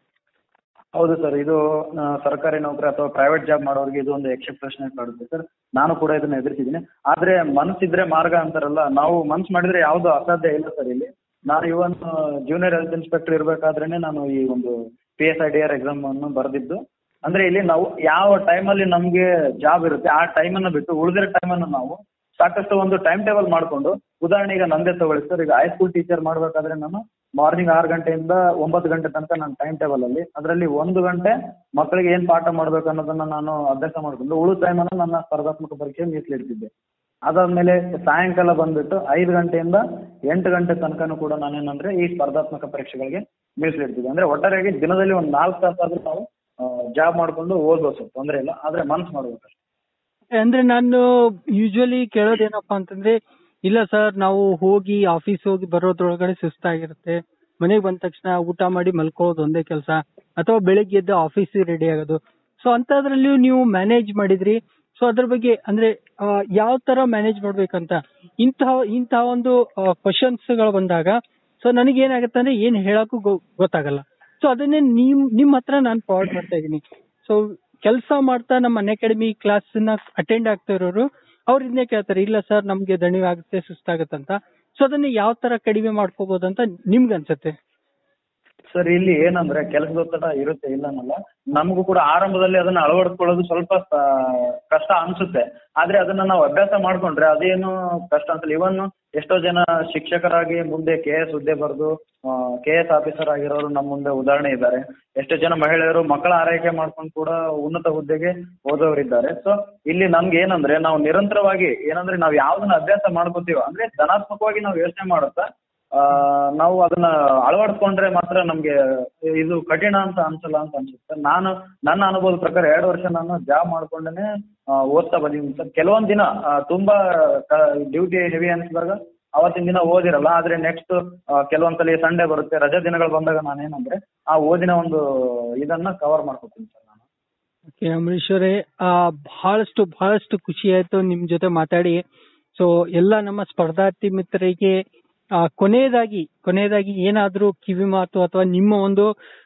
ಹೌದು ಸರ್ ಇದು ಆ, ಸರ್ಕಾರಿ ನೌಕರಿ ಅಥವಾ ಪ್ರೈವೇಟ್ ಜಾಬ್ ಮಾಡೋರಿಗೆ ಇದು ಒಂದು ಯಕ್ಷ ಪ್ರಶ್ನೆ ಕಾಡುತ್ತೆ ಸರ್ ನಾನು ಕೂಡ ಇದನ್ನ ಎದುರಿಸಿದ್ದೀನಿ ಆದ್ರೆ ಮನಸ್ಸಿದ್ರೆ ಮಾರ್ಗ ಅಂತಾರಲ್ಲ ನಾವು ಮನ್ಸು ಮಾಡಿದ್ರೆ ಯಾವುದು ಅಸಾಧ್ಯ ಇಲ್ಲ ಸರ್ ಇಲ್ಲಿ ನಾನು ಇವನ್ ಜೂನಿಯರ್ ಹೆಲ್ತ್ ಇನ್ಸ್ಪೆಕ್ಟರ್ ಇರಬೇಕಾದ್ರೇನೆ ನಾನು ಈ ಒಂದು P S I D R exam ಅನ್ನು ಬರೆದಿದ್ದು ಅಂದ್ರೆ ಇಲ್ಲಿ ನಾವು ಯಾವ ಟೈಮಲ್ಲಿ ನಮಗೆ ಜಾಬ್ ಇರುತ್ತೆ ಆ ಟೈಮನ್ನು ಬಿಟ್ಟು ಉಳಿದಿರೋ ಟೈಮನ್ನು ನಾವು ಸಾಕಷ್ಟು ಒಂದು ಟೈಮ್ ಟೇಬಲ್ ಮಾಡಿಕೊಂಡು ಉದಾಹರಣೆ ಈಗ ನಂದೇ ತಗೊಳ್ಳಿ ಸರ್ ಈಗ ಹೈಸ್ಕೂಲ್ ಟೀಚರ್ ಮಾಡಬೇಕಾದ್ರೆ ನಾನು ಮಾರ್ನಿಂಗ್ ಆರು ಗಂಟೆಯಿಂದ ಒಂಬತ್ತು ಗಂಟೆ ತನಕ ನನ್ನ ಟೈಮ್ ಟೇಬಲ್ ಅಲ್ಲಿ ಅದರಲ್ಲಿ ಒಂದು ಗಂಟೆ ಮಕ್ಕಳಿಗೆ ಏನು ಪಾಠ ಮಾಡಬೇಕು ಅನ್ನೋದನ್ನ ನಾನು ಅಭ್ಯಾಸ ಮಾಡಿಕೊಂಡು ಉಳಿದ ಟೈಮನ್ನು ನನ್ನ ಸ್ಪರ್ಧಾತ್ಮಕ ಪರೀಕ್ಷೆ ಮೀಸಲಿಡ್ತಿದ್ದೆ ಅದಾದ್ಮೇಲೆ ಸಾಯಂಕಾಲ ಬಂದ್ಬಿಟ್ಟು ಐದು ಗಂಟೆಯಿಂದ ಎಂಟು ಗಂಟೆ ತನಕನೂ ಕೂಡ ನಾನೇನಂದ್ರೆ ಈ ಸ್ಪರ್ಧಾತ್ಮಕ ಪರೀಕ್ಷೆಗಳಿಗೆ ಮೀಸಲಿಡ್ತಿದ್ದೆ ಅಂದ್ರೆ ಒಟ್ಟಾರೆಯಾಗಿ ದಿನದಲ್ಲಿ ಒಂದು ನಾಲ್ಕು ತಾಸಾದ್ರೂ ನಾವು ಜಾಬ್ ಮಾಡ್ಕೊಂಡು ಓದ್ಬೋದು ಸರ್ ತೊಂದರೆ ಇಲ್ಲ ಆದ್ರೆ ಮನ್ಸು ಮಾಡ್ಬೇಕು ಅಷ್ಟೇ. ಅಂದ್ರೆ ನಾನು ಯೂಶುವಲಿ ಕೇಳೋದೇನಪ್ಪಾ ಅಂತಂದ್ರೆ ಇಲ್ಲ ಸರ್ ನಾವು ಹೋಗಿ ಆಫೀಸ್ ಹೋಗಿ ಬರೋದ್ರೊಳಗಡೆ ಸುಸ್ತಾಗಿರುತ್ತೆ ಮನೆಗೆ ಬಂದ ತಕ್ಷಣ ಊಟ ಮಾಡಿ ಮಲ್ಕೊಳ್ಳೋದು ಒಂದೇ ಕೆಲಸ ಅಥವಾ ಬೆಳಿಗ್ಗೆ ಎದ್ದು ಆಫೀಸ್ ರೆಡಿ ಆಗೋದು ಸೊ ಅಂತದ್ರಲ್ಲಿಯೂ ನೀವು ಮ್ಯಾನೇಜ್ ಮಾಡಿದ್ರಿ ಸೊ ಅದ್ರ ಬಗ್ಗೆ ಅಂದ್ರೆ ಯಾವ ತರ ಮ್ಯಾನೇಜ್ ಮಾಡ್ಬೇಕಂತ ಇಂತಹ ಇಂತಹ ಒಂದು ಕ್ವಶನ್ಸ್ ಗಳು ಬಂದಾಗ ಸೊ ನನಗೇನಾಗುತ್ತೆ ಅಂದ್ರೆ ಏನ್ ಹೇಳಕ್ಕೂ ಗೊ- ಗೊತ್ತಾಗಲ್ಲ ಸೊ ಅದನ್ನೇ ನಿಮ್ ನಿಮ್ ಹತ್ರ ನಾನು ಫಾರ್ವರ್ಡ್ ಮಾಡ್ತಾ ಇದೀನಿ ಸೊ ಕೆಲಸ ಮಾಡ್ತಾ ನಮ್ಮ ಅನ್ ಅಕಾಡೆಮಿ ಕ್ಲಾಸ್ ನ ಅಟೆಂಡ್ ಆಗ್ತಾ ಇರೋರು ಅವ್ರು ಇದನ್ನೇ ಕೇಳ್ತಾರೆ ಇಲ್ಲ ಸರ್ ನಮ್ಗೆ ದಣಿವಾಗುತ್ತೆ ಸುಸ್ತಾಗುತ್ತೆ ಅಂತ ಸೊ ಅದನ್ನ ಯಾವ ತರ ಕಡಿಮೆ ಮಾಡ್ಕೋಬಹುದು ಅಂತ ನಿಮ್ಗೆ ಅನ್ಸುತ್ತೆ ಸರ್ ಇಲ್ಲಿ ಏನಂದ್ರೆ ಕೆಲಸದ ಒತ್ತಡ ಇರುತ್ತೆ ಇಲ್ಲ ಅನ್ನಲ್ಲ ನಮಗೂ ಕೂಡ ಆರಂಭದಲ್ಲಿ ಅದನ್ನ ಅಳವಡಿಸ್ಕೊಳ್ಳೋದು ಸ್ವಲ್ಪ ಸ- ಕಷ್ಟ ಅನ್ಸುತ್ತೆ ಆದ್ರೆ ಅದನ್ನ ನಾವು ಅಭ್ಯಾಸ ಮಾಡ್ಕೊಂಡ್ರೆ ಅದೇನು ಕಷ್ಟ ಅನ್ಸಲ್ಲ ಇವನ್ ಎಷ್ಟೋ ಜನ ಶಿಕ್ಷಕರಾಗಿ ಮುಂದೆ ಕೆ ಎಸ್ ಹುದ್ದೆ ಬರೆದು ಕೆ ಎಸ್ ಆಫೀಸರ್ ಆಗಿರೋರು ನಮ್ಮ ಮುಂದೆ ಉದಾಹರಣೆ ಇದ್ದಾರೆ ಎಷ್ಟೋ ಜನ ಮಹಿಳೆಯರು ಮಕ್ಕಳ ಆರೈಕೆ ಮಾಡ್ಕೊಂಡು ಕೂಡ ಉನ್ನತ ಹುದ್ದೆಗೆ ಹೋದವರಿದ್ದಾರೆ ಸೊ ಇಲ್ಲಿ ನಮ್ಗೆ ಏನಂದ್ರೆ ನಾವು ನಿರಂತರವಾಗಿ ಏನಂದ್ರೆ ನಾವು ಯಾವ್ದನ್ನ ಅಭ್ಯಾಸ ಮಾಡ್ಕೋತೀವೋ ಅಂದ್ರೆ ಧನಾತ್ಮಕವಾಗಿ ನಾವು ಯೋಚನೆ ಮಾಡುತ್ತಾ ಆ, ನಾವು ಅದನ್ನ ಅಳವಡಿಸ್ಕೊಂಡ್ರೆ ಮಾತ್ರ ನಮ್ಗೆ ಇದು ಕಠಿಣ ಅಂತ ಅನ್ಸಲ್ಲ ಅಂತ ಅನ್ಸುತ್ತೆ ನಾನು ನನ್ನ ಅನುಭವದ ಪ್ರಕಾರ ಎರಡು ವರ್ಷ ನಾನು ಜಾಬ್ ಮಾಡ್ಕೊಂಡೇನೆ ಆ, ಓದ್ತಾ ಬಂದಿದ್ದೀನಿ ಸರ್ ಕೆಲವೊಂದ್ ದಿನ ಆ, ತುಂಬಾ ಡ್ಯೂಟಿ ಹೆವಿ ಅನ್ಸಿದಾಗ ಅವತ್ತಿನ ದಿನ ಓದಿರಲ್ಲ ಆದ್ರೆ ನೆಕ್ಸ್ಟ್ ಕೆಲವೊಂದ್ಸಲಿ ಸಂಡೇ ಬರುತ್ತೆ ರಜೆ ದಿನಗಳು ಬಂದಾಗ ನಾನೇನಂದ್ರೆ ಆ ಓದಿನ ಒಂದು ಇದನ್ನ ಕವರ್ ಮಾಡ್ಕೊತೀನಿ ಸರ್ ನಾನು ಓಕೆ ಅಂಬರೀಶ್ ಅವರೇ ಆ, ಬಹಳಷ್ಟು ಬಹಳಷ್ಟು ಖುಷಿ ಆಯ್ತು ನಿಮ್ ಜೊತೆ ಮಾತಾಡಿ ಸೊ ಎಲ್ಲ ನಮ್ಮ ಸ್ಪರ್ಧಾರ್ಥಿ ಮಿತ್ರರಿಗೆ ಆ, ಕೊನೆಯದಾಗಿ ಕೊನೆಯದಾಗಿ ಏನಾದ್ರೂ ಕಿವಿ ಮಾತು ಅಥವಾ ನಿಮ್ಮ ಒಂದು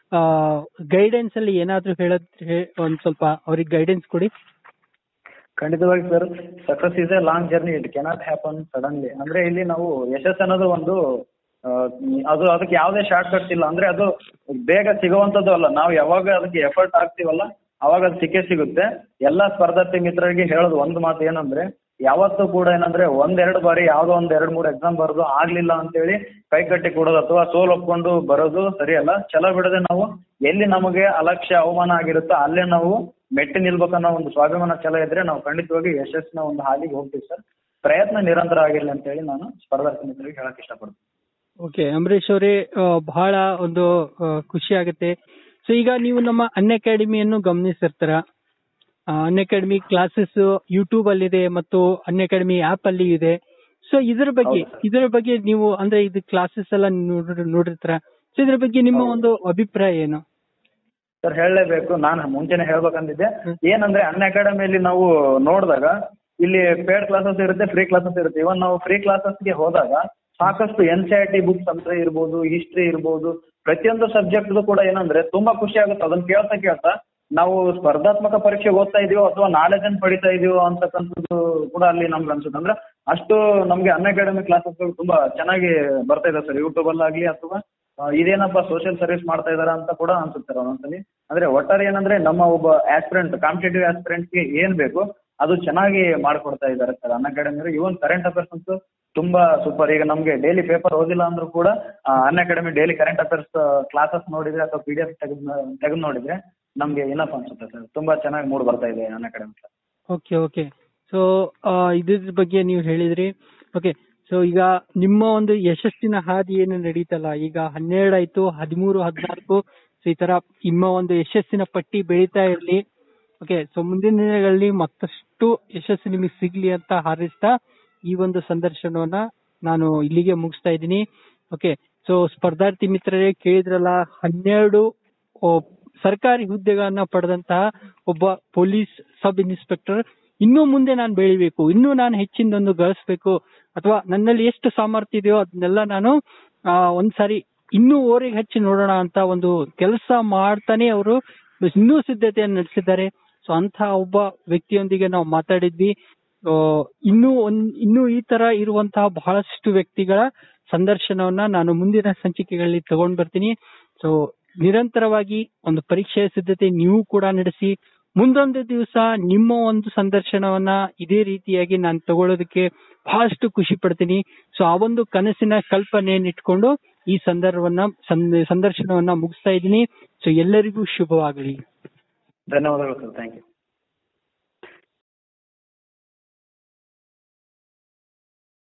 ಗೈಡೆನ್ಸ್ ಅಲ್ಲಿ ಏನಾದ್ರೂ ಹೇಳೋದ್ರೆ ಒಂದ್ ಸ್ವಲ್ಪ ಅವ್ರಿಗೆ ಗೈಡೆನ್ಸ್ ಕೊಡಿ ಖಂಡಿತವಾಗಿ sir success is a long journey it cannot happen suddenly ಅಂದ್ರೆ ಇಲ್ಲಿ ನಾವು ಯಶಸ್ಸು ಅನ್ನೋದು ಒಂದು ಆ, ಅದು ಅದಕ್ಕೆ ಯಾವುದೇ ಶಾರ್ಟ್ ಕಟ್ಸ್ ಇಲ್ಲ ಅಂದ್ರೆ ಅದು ಬೇಗ ಸಿಗುವಂತದ್ದು ಅಲ್ಲ ನಾವು ಯಾವಾಗ ಅದಕ್ಕೆ ಎಫರ್ಟ್ ಹಾಕ್ತಿವಲ್ಲ ಅವಾಗ ಅದು ಸಿಕ್ಕೇ ಸಿಗುತ್ತೆ ಎಲ್ಲ ಸ್ಪರ್ಧಾರ್ಥಿ ಮಿತ್ರರಿಗೆ ಹೇಳೋದು ಒಂದು ಮಾತು ಏನಂದ್ರೆ ಯಾವತ್ತೂ ಕೂಡ ಏನಂದ್ರೆ ಒಂದೆರಡು ಬಾರಿ ಯಾವ್ದೋ ಒಂದ್ ಎರಡ್ ಮೂರು ಎಕ್ಸಾಮ್ ಬರೋದು ಆಗ್ಲಿಲ್ಲ ಅಂತೇಳಿ ಕೈ ಕಟ್ಟಿ ಕೊಡೋದು ಅಥವಾ ಸೋಲ್ ಒಪ್ಕೊಂಡು ಬರೋದು ಸರಿಯಲ್ಲ ಛಲ ಬಿಡದೆ ನಾವು ಎಲ್ಲಿ ನಮಗೆ ಅಲಕ್ಷ್ಯ ಅವಮಾನ ಆಗಿರುತ್ತೋ ಅಲ್ಲೇ ನಾವು ಮೆಟ್ಟಿ ನಿಲ್ಬೇಕನ್ನೋ ಒಂದು ಸ್ವಾಭಿಮಾನ ಛಲ ಇದ್ರೆ ನಾವು ಖಂಡಿತವಾಗಿ ಯಶಸ್ಸಿನ ಒಂದು ಹಾದಿಗೆ ಹೋಗ್ತೀವಿ ಸರ್ ಪ್ರಯತ್ನ ನಿರಂತರ ಆಗಿರ್ಲಿ ಅಂತ ಹೇಳಿ ನಾನು ಸ್ಪರ್ಧಾರ್ಥಿ ಮಿತ್ರರಿಗೆ ಹೇಳಕ್ ಇಷ್ಟಪಡ್ತೀನಿ ಓಕೆ ಅಂಬರೀಶ್ ಅವರೇ ಆ, ಬಹಳ ಒಂದು ಆ, ಖುಷಿ ಆಗುತ್ತೆ ಸೊ ಈಗ ನೀವು ನಮ್ಮ ಅನ್ ಅಕಾಡೆಮಿಯನ್ನು ಗಮನಿಸಿರ್ತೀರ ಅನ್ ಅಕಾಡೆಮಿ ಕ್ಲಾಸಸ್ ಯೂಟ್ಯೂಬ್ ಅಲ್ಲಿ ಇದೆ ಮತ್ತು ಅನ್ ಅಕಾಡೆಮಿ ಆಪ್ ಅಲ್ಲಿ ಇದೆ ಸೊ ಇದ್ರ ಬಗ್ಗೆ ಹೌದು. ಇದರ ಬಗ್ಗೆ ನೀವು ಅಂದ್ರೆ ಇದು ಕ್ಲಾಸಸ್ ಎಲ್ಲ ನೋಡಿರ್ ನೋಡಿರ್ತೀರ ಸೊ ಇದ್ರ ಬಗ್ಗೆ ನಿಮ್ಮ ಹೌದು. ಒಂದು ಅಭಿಪ್ರಾಯ ಏನು ಸರ್ ಹೇಳಲೇಬೇಕು ನಾನು ಮುಂಚೆನೆ ಹೇಳ್ಬೇಕಂದಿದ್ದೆ ಹ್ಮ್. ಏನಂದ್ರೆ ಅನ್ ಅಕಾಡೆಮಿಯಲ್ಲಿ ನಾವು ನೋಡಿದಾಗ ಇಲ್ಲಿ ಪೇಡ್ ಕ್ಲಾಸಸ್ ಇರುತ್ತೆ ಫ್ರೀ ಕ್ಲಾಸಸ್ ಇರುತ್ತೆ ಇವನ್ ನಾವು ಫ್ರೀ ಕ್ಲಾಸಸ್ಗೆ ಹೋದಾಗ ಸಾಕಷ್ಟು N C R T books ಅಂದ್ರೆ ಇರ್ಬೋದು ಹಿಸ್ಟ್ರಿ ಇರ್ಬೋದು ಪ್ರತಿಯೊಂದು ಸಬ್ಜೆಕ್ಟ್ ಕೂಡ ಏನಂದ್ರೆ ತುಂಬಾ ಖುಷಿ ಆಗುತ್ತೆ ಅದನ್ನ ಕೇಳ್ತಾ ಕೇಳ್ತಾ ನಾವು ಸ್ಪರ್ಧಾತ್ಮಕ ಪರೀಕ್ಷೆ ಓದ್ತಾ ಇದೀವೋ ಅಥವಾ ನಾಲೆಜ್ ಅನ್ನು ಪಡಿತಾ ಇದೀವೋ ಅಂತಕ್ಕಂಥದ್ದು ಕೂಡ ಅಲ್ಲಿ ನಮ್ಗೆ ಅನ್ಸುತ್ತೆ ಅಂದ್ರೆ ಅಷ್ಟು ನಮ್ಗೆ ಅನ್ ಅಕಾಡೆಮಿ ಕ್ಲಾಸಸ್ಗಳು ತುಂಬಾ ಚೆನ್ನಾಗಿ ಬರ್ತಾ ಇದೆ ಸರ್ ಯೂಟ್ಯೂಬ್ ಅಲ್ಲಾಗ್ಲಿ ಅಥವಾ ಆ, ಇದೇನಪ್ಪ ಸೋಷಿಯಲ್ ಸರ್ವಿಸ್ ಮಾಡ್ತಾ ಇದಾರ ಅಂತ ಕೂಡ ಅನ್ಸುತ್ತೆ ಸರ್ ಒಂದೊಂದ್ಸಲಿ ಅಂದ್ರೆ ಒಟ್ಟಾರೆ ಏನಂದ್ರೆ ನಮ್ಮ ಒಬ್ಬ ಆಸ್ಪಿರೆಂಟ್ ಕಾಂಪಿಟೇಟಿವ್ ಆಸ್ಪಿರೆಂಟ್ಗೆ ಏನ್ ಬೇಕು ಅದು ಚೆನ್ನಾಗಿ ಮಾಡ್ಕೊಡ್ತಾ ಇದ್ದಾರೆ sir Unacademy even current affairs ಅಂತೂ ತುಂಬಾ ಸೂಪರ್ ಈಗ ನಮ್ಗೆ ಡೈಲಿ ಪೇಪರ್ ಓದಿಲ್ಲ ಅಂದ್ರೂ ಕೂಡ Unacademy daily current affairs classes ನೋಡಿದ್ರೆ ಅಥವಾ ಪಿ ಡಿ ಎಫ್ ತೆಗೆದು ತೆಗೆದು ನೋಡಿದ್ರೆ ನಮ್ಗೆ ಏನಪ್ಪ ಅನ್ಸುತ್ತೆ ಸರ್ ತುಂಬಾ ಚೆನ್ನಾಗಿ ಮೂಡ್ ಬರ್ತಾ ಇದೆ Unacademy okay okay so ಇದ್ರ ಬಗ್ಗೆ ನೀವು ಹೇಳಿದ್ರಿ ಓಕೆ ಸೊ ಈಗ ನಿಮ್ಮ ಒಂದು ಯಶಸ್ಸಿನ ಹಾದಿ ಏನು ನಡೀತಲ್ಲ ಈಗ ಹನ್ನೆರಡು ಆಯ್ತು ಹದಿಮೂರು ಹದಿನಾಲ್ಕು ಸೊ ಈ ತರ ನಿಮ್ಮ ಒಂದು ಯಶಸ್ಸಿನ ಪಟ್ಟಿ ಬೆಳೀತಾ ಇರ್ಲಿ ಓಕೆ ಸೊ ಮುಂದಿನ ದಿನಗಳಲ್ಲಿ ಮತ್ತಷ್ಟು ಯಶಸ್ಸು ನಿಮಗೆ ಸಿಗ್ಲಿ ಅಂತ ಹಾರೈಸ್ತಾ ಈ ಒಂದು ಸಂದರ್ಶನವನ್ನ ನಾನು ಇಲ್ಲಿಗೆ ಮುಗಿಸ್ತಾ ಇದ್ದೀನಿ ಓಕೆ ಸೊ ಸ್ಪರ್ಧಾರ್ಥಿ ಮಿತ್ರರೇ ಕೇಳಿದ್ರಲ್ಲ ಹನ್ನೆರಡು ಓ, ಸರ್ಕಾರಿ ಹುದ್ದೆಗಳನ್ನ ಪಡೆದಂತಹ ಒಬ್ಬ ಪೊಲೀಸ್ ಸಬ್ ಇನ್ಸ್ಪೆಕ್ಟರ್ ಇನ್ನೂ ಮುಂದೆ ನಾನು ಬೆಳಿಬೇಕು ಇನ್ನೂ ನಾನು ಹೆಚ್ಚಿನದೊಂದು ಗಳಿಸ್ಬೇಕು ಅಥವಾ ನನ್ನಲ್ಲಿ ಎಷ್ಟು ಸಾಮರ್ಥ್ಯ ಇದೆಯೋ ಅದನ್ನೆಲ್ಲ ನಾನು ಆ, ಒಂದ್ಸಾರಿ ಇನ್ನೂ ಓರಿಗೆ ಹಚ್ಚಿ ನೋಡೋಣ ಅಂತ ಒಂದು ಕೆಲಸ ಮಾಡ್ತಾನೆ ಅವರು ಇನ್ನೂ ಸಿದ್ಧತೆಯನ್ನು ನಡೆಸಿದ್ದಾರೆ ಸೊ ಅಂತ ಒಬ್ಬ ವ್ಯಕ್ತಿಯೊಂದಿಗೆ ನಾವು ಮಾತಾಡಿದ್ವಿ ಆ, ಇನ್ನೂ ಒಂದ್ ಇನ್ನೂ ಈ ತರ ಇರುವಂತಹ ಬಹಳಷ್ಟು ವ್ಯಕ್ತಿಗಳ ಸಂದರ್ಶನವನ್ನ ನಾನು ಮುಂದಿನ ಸಂಚಿಕೆಗಳಲ್ಲಿ ತಗೊಂಡ್ ಬರ್ತೀನಿ ಸೊ ನಿರಂತರವಾಗಿ ಒಂದು ಪರೀಕ್ಷೆಯ ಸಿದ್ಧತೆ ನೀವು ಕೂಡ ನಡೆಸಿ ಮುಂದೊಂದು ದಿವಸ ನಿಮ್ಮ ಒಂದು ಸಂದರ್ಶನವನ್ನ ಇದೇ ರೀತಿಯಾಗಿ ನಾನು ತಗೊಳ್ಳೋದಕ್ಕೆ ಬಹಳಷ್ಟು ಖುಷಿ ಪಡ್ತೀನಿ ಸೊ ಆ ಒಂದು ಕನಸಿನ ಕಲ್ಪನೆಯನ್ನು ಇಟ್ಕೊಂಡು ಈ ಸಂದರ್ಭವನ್ನ ಸಂದರ್ಶನವನ್ನ ಮುಗಿಸ್ತಾ ಇದ್ದೀನಿ ಸೊ ಎಲ್ಲರಿಗೂ ಶುಭವಾಗಲಿ ಧನ್ಯವಾದಗಳು ಸರ್ ಥ್ಯಾಂಕ್ ಯು